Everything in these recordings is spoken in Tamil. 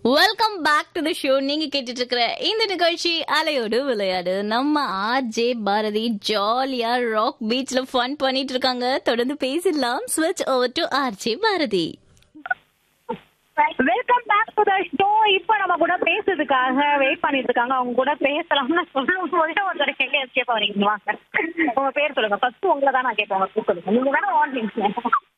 Welcome back to the show நீங்க கேட்டுட்டு இருக்கிற இந்த நிகழ்ச்சி அலையோடு விளையாடு நம்ம ஆர்ஜே பாரதி ஜாலியா ராக் பீச்ல ஃபன் பண்ணிட்டு இருக்காங்க தொடர்ந்து பேசிடலாம் ஸ்விட்ச் over to RJ Bharathi welcome back to the show இப்போ நம்ம கூட பேசுறதுக்காக வெயிட் பண்ணிட்டு இருக்காங்க அவங்க கூட பேசலாம்னு சொல்லும் போது ஒரு தடவை எங்க எஸ்கேப் வரீங்க வாங்க உங்க பேர் சொல்லுங்க ஃபர்ஸ்ட் உங்களை தான் நான் கேட்பேன் உங்க பேர் சொல்லுங்க நீங்க வேணா வாங்கிங்க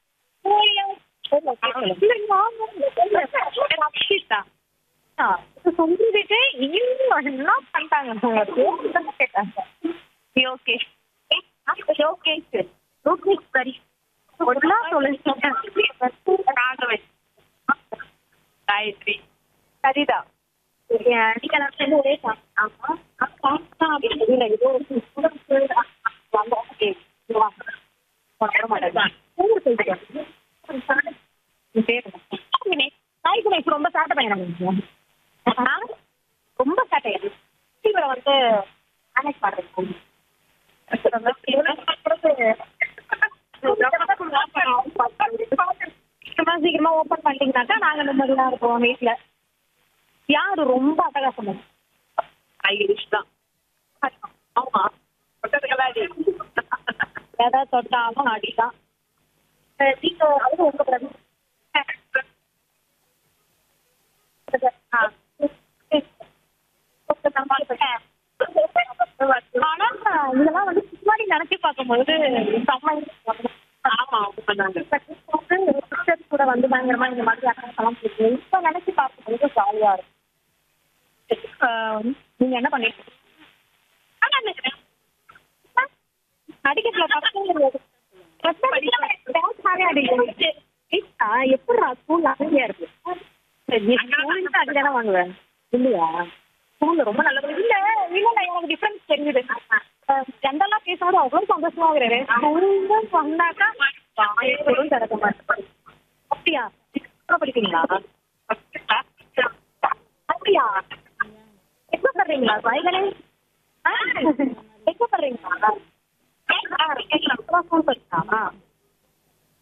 சொல்லிட்டு இன்னும் என்ன பண்ணிட்டாங்க கேட்டாங்க ஓகே ஓகே ஓகே சரி ஒன்னா சொல்லுங்க ராகவன் காயத்ரி சரிதா நீங்க நான் சேர்ந்து ஒரே class. ஆமா அக்கா அக்கா அப்படின்னு இல்ல ஏதோ ஒரு student வாங்க ஓகே வாங்க வர மாட்டேன் ஊர் சொல்லிட்டு உன் பேர் என்ன? சாய் குணேஷ் ரொம்ப சேட்டை பையன் ரொம்ப சேட்டை இவரை வந்து மேனேஜ் பண்றது சீக்கிரமா சீக்கிரமா ஓபன் பண்ணிட்டீங்கன்னாக்கா நாங்க நிம்மதியா இருப்போம் வீட்டுல யாரு ரொம்ப அட்டகாசம் ஐரிஷ் தான் ஆமா எதை தொட்டாலும் அடிதான் அஹ் நீங்க அது உங்க பிரதமர் ஆனா இதெல்லாம் வந்து முன்னாடி நினைச்சு பார்க்கும்போது செம்ம ஆமா சிஸ்டர்ஸ் கூட வந்து பயங்கரமா இந்த மாதிரி அக்கெல்லாம் போட்டு இப்ப நினைச்சு பார்க்கும்போது ஜாலியா இருக்கும் ஆஹ் நீங்க என்ன பண்ணிட்டு இருக்கீங்க? அடிக்கிறதுல பசங்க எப்படி ஸ்கூல்ல அமைதியா இருக்கு அடிதானே வாங்குவேன் இல்லையா ஸ்கூல்ல ரொம்ப நல்லது இல்ல இல்ல இல்ல எனக்கு டிஃபரன்ஸ் தெரியுது ஜென்ரலா பேசும்போது அவ்வளவு சந்தோஷமா இருக்கிறேன் ஸ்கூல்ல வந்தாக்கா வாயும் திறக்க மாட்டேன் அப்படியா எவ்வளவு படிக்கிறீங்களா அப்படியா எப்ப பண்றீங்களா வைகனே எப்ப பண்றீங்களா ஸ்கூல் படிச்சா